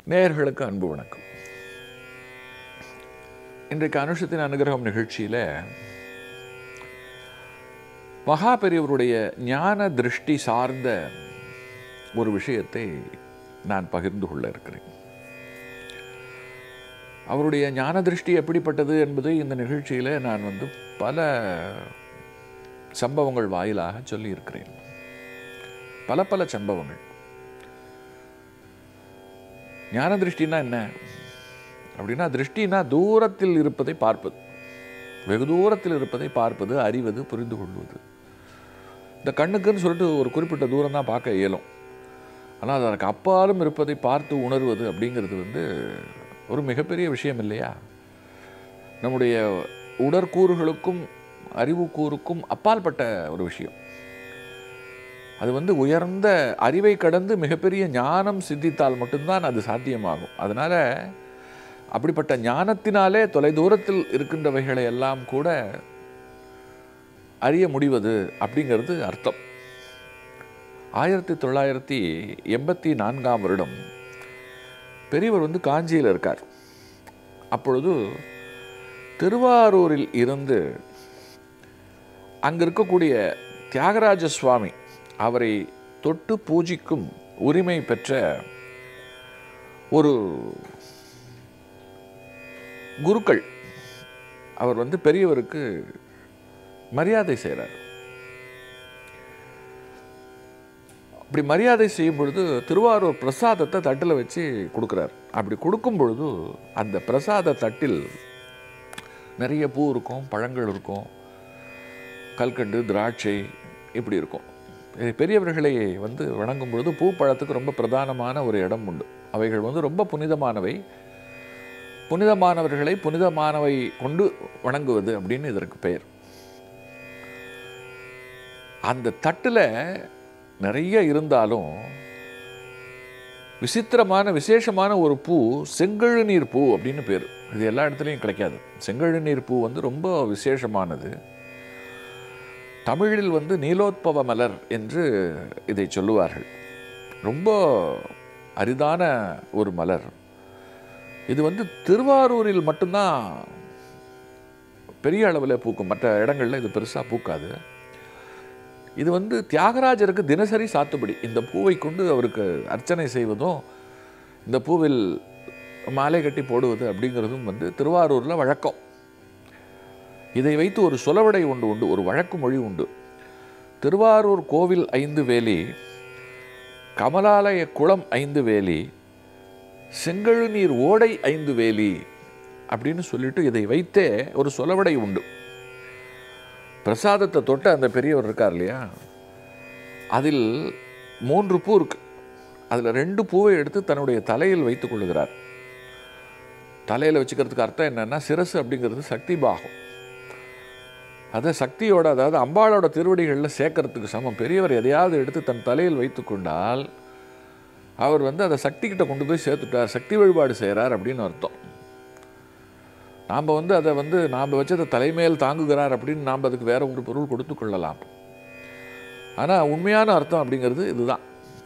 நேயர்களுக்கு அன்பு வணக்கம் இன்றைக்கு அனுஷத்தின் அனுகிரகம் நிகழ்ச்சியில் மகா பெரியவருடைய ஞான திருஷ்டி சார்ந்த ஒரு விஷயத்தை நான் பகிர்ந்து கொள்ள இருக்கிறேன் அவருடைய ஞான திருஷ்டி எப்படிப்பட்டது என்பதை இந்த நிகழ்ச்சியில் நான் வந்து பல சம்பவங்கள் வாயிலாக சொல்லியிருக்கிறேன் பல பல சம்பவங்கள் ஞான திருஷ்டினா என்ன அப்படின்னா திருஷ்டினா தூரத்தில் இருப்பதை பார்ப்பது வெகு தூரத்தில் இருப்பதை பார்ப்பது அறிவது புரிந்து கொள்வது இந்த கண்ணுக்குன்னு சொல்லிட்டு ஒரு குறிப்பிட்ட தூரம் தான் பார்க்க இயலும் ஆனால் அதற்கு அப்பாலும் இருப்பதை பார்த்து உணர்வது அப்படிங்கிறது வந்து ஒரு மிகப்பெரிய விஷயம் இல்லையா நம்முடைய உடற்கூறுகளுக்கும் அறிவுக்கூறுக்கும் அப்பாற்பட்ட ஒரு விஷயம் அது வந்து உயர்ந்த அறிவை கடந்து மிகப்பெரிய ஞானம் சித்தித்தால் மட்டும்தான் அது சாத்தியமாகும் அதனால் அப்படிப்பட்ட ஞானத்தினாலே தொலைதூரத்தில் இருக்கின்றவைகளை எல்லாம் கூட அறிய முடிவது அப்படிங்கிறது அர்த்தம் ஆயிரத்தி தொள்ளாயிரத்தி எண்பத்தி நான்காம் வருடம் பெரியவர் வந்து காஞ்சியில் இருக்கார் அப்பொழுது திருவாரூரில் இருந்து அங்கே இருக்கக்கூடிய தியாகராஜ சுவாமி அவரை தொட்டு பூஜிக்கும் உரிமை பெற்ற ஒரு குருக்கள் அவர் வந்து பெரியவருக்கு மரியாதை செய்கிறார் அப்படி மரியாதை செய்யும் பொழுது திருவாரூர் பிரசாதத்தை தட்டில் வச்சு கொடுக்குறார் அப்படி கொடுக்கும் பொழுது அந்த பிரசாத தட்டில் நிறைய பூ இருக்கும் பழங்கள் இருக்கும் கல்கண்டு திராட்சை இப்படி இருக்கும் பெரியவர்களை வந்து வணங்கும் பொழுது பூ பழத்துக்கு ரொம்ப பிரதானமான ஒரு இடம் உண்டு அவைகள் வந்து ரொம்ப புனிதமானவை புனிதமானவர்களை புனிதமானவை கொண்டு வணங்குவது அப்படின்னு இதற்கு பெயர் அந்த தட்டில் நிறைய இருந்தாலும் விசித்திரமான விசேஷமான ஒரு பூ செங்கழு நீர் பூ அப்படின்னு பேர் இது எல்லா இடத்துலையும் கிடைக்காது செங்கழு நீர் பூ வந்து ரொம்ப விசேஷமானது தமிழில் வந்து நீலோத்பவ மலர் என்று இதை சொல்லுவார்கள் ரொம்ப அரிதான ஒரு மலர் இது வந்து திருவாரூரில் மட்டும்தான் பெரிய அளவில் பூக்கும் மற்ற இடங்களில் இது பெருசாக பூக்காது இது வந்து தியாகராஜருக்கு தினசரி சாத்துபடி இந்த பூவை கொண்டு அவருக்கு அர்ச்சனை செய்வதும் இந்த பூவில் மாலை கட்டி போடுவது அப்படிங்கிறதும் வந்து திருவாரூரில் வழக்கம் இதை வைத்து ஒரு சொலவடை ஒன்று உண்டு ஒரு வழக்கு மொழி உண்டு திருவாரூர் கோவில் ஐந்து வேலி கமலாலய குளம் ஐந்து வேலி செங்கழு நீர் ஓடை ஐந்து வேலி அப்படின்னு சொல்லிட்டு இதை வைத்தே ஒரு சொலவடை உண்டு பிரசாதத்தை தொட்ட அந்த பெரியவர் இருக்கார் இல்லையா அதில் மூன்று பூ இருக்கு அதில் ரெண்டு பூவை எடுத்து தன்னுடைய தலையில் வைத்துக் கொள்ளுகிறார் தலையில் வச்சுக்கிறதுக்கு அர்த்தம் என்னன்னா சிரசு அப்படிங்கிறது சக்தி பாகம் அதை சக்தியோட அதாவது அம்பாளோட திருவடிகளில் சேர்க்கறதுக்கு சமம் பெரியவர் எதையாவது எடுத்து தன் தலையில் வைத்து கொண்டால் அவர் வந்து அதை சக்தி கிட்ட கொண்டு போய் சேர்த்துட்டார் சக்தி வழிபாடு செய்கிறார் அப்படின்னு அர்த்தம் நாம் வந்து அதை வந்து நாம் வச்சதை தலைமையில் தாங்குகிறார் அப்படின்னு நாம் அதுக்கு வேற ஒரு பொருள் கொடுத்து கொள்ளலாம் ஆனால் உண்மையான அர்த்தம் அப்படிங்கிறது இதுதான்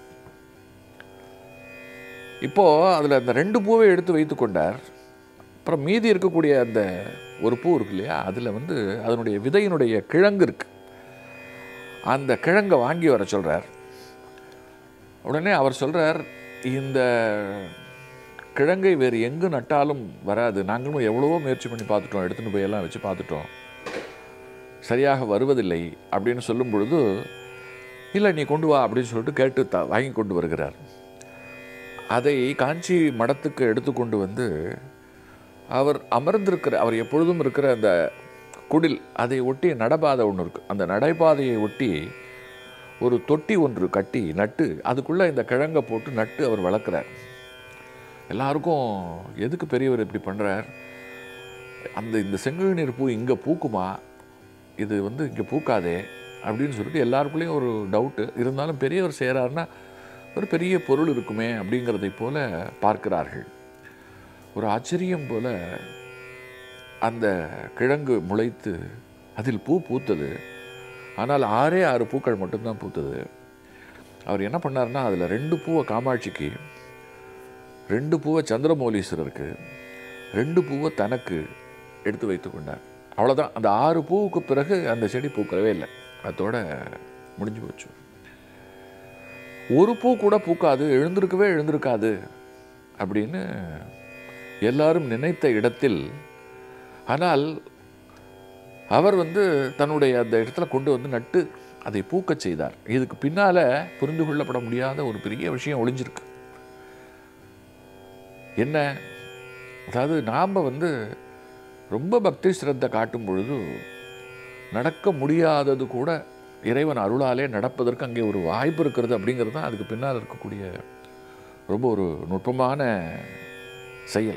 இப்போது அதில் அந்த ரெண்டு பூவை எடுத்து வைத்து கொண்டார் அப்புறம் மீதி இருக்கக்கூடிய அந்த ஒரு பூ இருக்கு இல்லையா அதில் வந்து அதனுடைய விதையினுடைய கிழங்கு இருக்கு அந்த கிழங்கை வாங்கி வர சொல்கிறார் உடனே அவர் சொல்கிறார் இந்த கிழங்கை வேறு எங்கு நட்டாலும் வராது நாங்களும் எவ்வளவோ முயற்சி பண்ணி பார்த்துட்டோம் எடுத்துன்னு போய் எல்லாம் வச்சு பார்த்துட்டோம் சரியாக வருவதில்லை அப்படின்னு சொல்லும் பொழுது இல்லை நீ கொண்டு வா அப்படின்னு சொல்லிட்டு கேட்டு த வாங்கி கொண்டு வருகிறார் அதை காஞ்சி மடத்துக்கு எடுத்துக்கொண்டு வந்து அவர் அமர்ந்திருக்கிற அவர் எப்பொழுதும் இருக்கிற அந்த குடில் அதை ஒட்டி நடபாதை ஒன்று இருக்குது அந்த நடைபாதையை ஒட்டி ஒரு தொட்டி ஒன்று கட்டி நட்டு அதுக்குள்ளே இந்த கிழங்கை போட்டு நட்டு அவர் வளர்க்குறார் எல்லாருக்கும் எதுக்கு பெரியவர் இப்படி பண்ணுறார் அந்த இந்த செங்கல் நீர் பூ இங்கே பூக்குமா இது வந்து இங்கே பூக்காதே அப்படின்னு சொல்லிட்டு எல்லாருக்குள்ளேயும் ஒரு டவுட்டு இருந்தாலும் பெரியவர் செய்கிறாருன்னா ஒரு பெரிய பொருள் இருக்குமே அப்படிங்கிறதை போல பார்க்கிறார்கள் ஒரு ஆச்சரியம் போல அந்த கிழங்கு முளைத்து அதில் பூ பூத்தது ஆனால் ஆறே ஆறு பூக்கள் மட்டும்தான் பூத்தது அவர் என்ன பண்ணாருன்னா அதில் ரெண்டு பூவை காமாட்சிக்கு ரெண்டு பூவை சந்திரமௌலீஸ்வரருக்கு ரெண்டு பூவை தனக்கு எடுத்து வைத்து கொண்டார் அவ்வளோதான் அந்த ஆறு பூவுக்கு பிறகு அந்த செடி பூக்கவே இல்லை அதோட முடிஞ்சு போச்சு ஒரு பூ கூட பூக்காது எழுந்திருக்கவே எழுந்திருக்காது அப்படின்னு எல்லாரும் நினைத்த இடத்தில் ஆனால் அவர் வந்து தன்னுடைய அந்த இடத்துல கொண்டு வந்து நட்டு அதை பூக்கச் செய்தார் இதுக்கு பின்னால புரிந்து கொள்ளப்பட முடியாத ஒரு பெரிய விஷயம் ஒளிஞ்சிருக்கு என்ன அதாவது நாம் வந்து ரொம்ப பக்தி சிரத்தை காட்டும் பொழுது நடக்க முடியாதது கூட இறைவன் அருளாலே நடப்பதற்கு அங்கே ஒரு வாய்ப்பு இருக்கிறது அப்படிங்கிறது தான் அதுக்கு பின்னால் இருக்கக்கூடிய ரொம்ப ஒரு நுட்பமான செயல்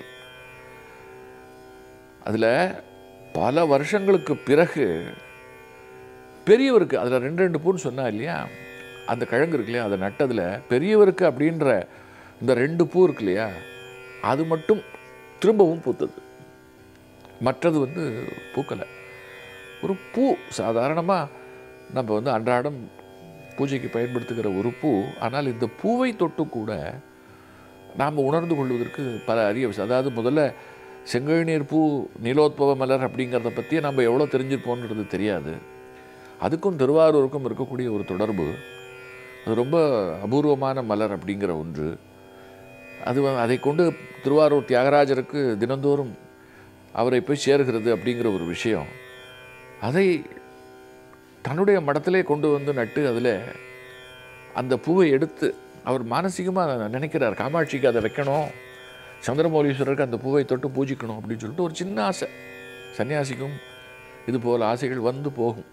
அதில் பல வருஷங்களுக்கு பிறகு பெரியவருக்கு அதில் ரெண்டு ரெண்டு பூன்னு சொன்னா இல்லையா அந்த கிழங்கு இருக்கு இல்லையா அதை நட்டதில் பெரியவருக்கு அப்படின்ற இந்த ரெண்டு பூ இருக்கு இல்லையா அது மட்டும் திரும்பவும் பூத்தது மற்றது வந்து பூக்கலை ஒரு பூ சாதாரணமாக நம்ம வந்து அன்றாடம் பூஜைக்கு பயன்படுத்துகிற ஒரு பூ ஆனால் இந்த பூவை தொட்டு கூட நாம் உணர்ந்து கொள்வதற்கு பல அரிய விஷயம் அதாவது முதல்ல செங்கழுநீர் பூ நீலோத்பவ மலர் அப்படிங்கிறத பற்றி நம்ம எவ்வளோ தெரிஞ்சிருப்போன்றது தெரியாது அதுக்கும் திருவாரூருக்கும் இருக்கக்கூடிய ஒரு தொடர்பு அது ரொம்ப அபூர்வமான மலர் அப்படிங்கிற ஒன்று அது வ- அதை கொண்டு திருவாரூர் தியாகராஜருக்கு தினந்தோறும் அவரை போய் சேர்கிறது அப்படிங்கிற ஒரு விஷயம் அதை தன்னுடைய மடத்திலே கொண்டு வந்து நட்டு அதில் அந்த பூவை எடுத்து அவர் மானசீகமாக நினைக்கிறார் காமாட்சிக்கு அதை வைக்கணும் சந்திரமௌலீஸ்வரருக்கு அந்த பூவை தொட்டு பூஜிக்கணும் அப்படின்னு சொல்லிட்டு ஒரு சின்ன ஆசை சன்னியாசிக்கும் இது போல் ஆசைகள் வந்து போகும்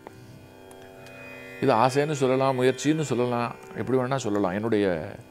இது ஆசைன்னு சொல்லலாம் முயற்சின்னு சொல்லலாம் எப்படி வேணால் சொல்லலாம் என்னுடைய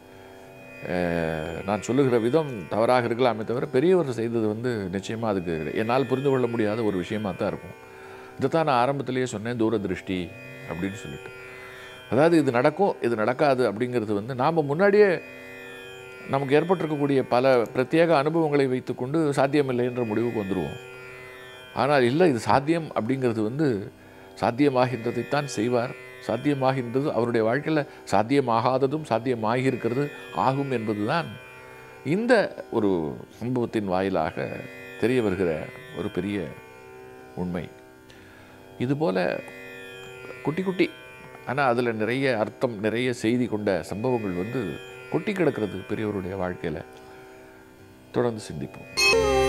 அஹ், நான் சொல்லுகிற விதம் தவறாக இருக்கலாமே தவிர பெரியவர் செய்தது வந்து நிச்சயமாக அதுக்கு என்னால் புரிந்து கொள்ள முடியாத ஒரு விஷயமா தான் இருக்கும் இதைத்தான் நான் ஆரம்பத்திலேயே சொன்னேன் தூரதிருஷ்டி அப்படின்னு சொல்லிட்டு அதாவது இது நடக்கும் இது நடக்காது அப்படிங்கிறது வந்து நாம் முன்னாடியே நமக்கு ஏற்பட்டிருக்கக்கூடிய பல பிரத்யேக அனுபவங்களை வைத்துக்கொண்டு சாத்தியமில்லை என்ற முடிவுக்கு வந்துடுவோம் ஆனால் இல்லை இது சாத்தியம் அப்படிங்கிறது வந்து சாத்தியமாகின்றதைத்தான் செய்வார் சாத்தியமாகின்றது அவருடைய வாழ்க்கையில் சாத்தியமாகாததும் சாத்தியமாகி இருக்கிறது ஆகும் என்பதுதான் இந்த ஒரு சம்பவத்தின் வாயிலாக தெரிய வருகிற ஒரு பெரிய உண்மை இதுபோல குட்டி குட்டி ஆனால் அதில் நிறைய அர்த்தம் நிறைய செய்தி கொண்ட சம்பவங்கள் வந்து கொட்டி கிடக்கிறது பெரியவருடைய வாழ்க்கையில் தொடர்ந்து சிந்திப்போம்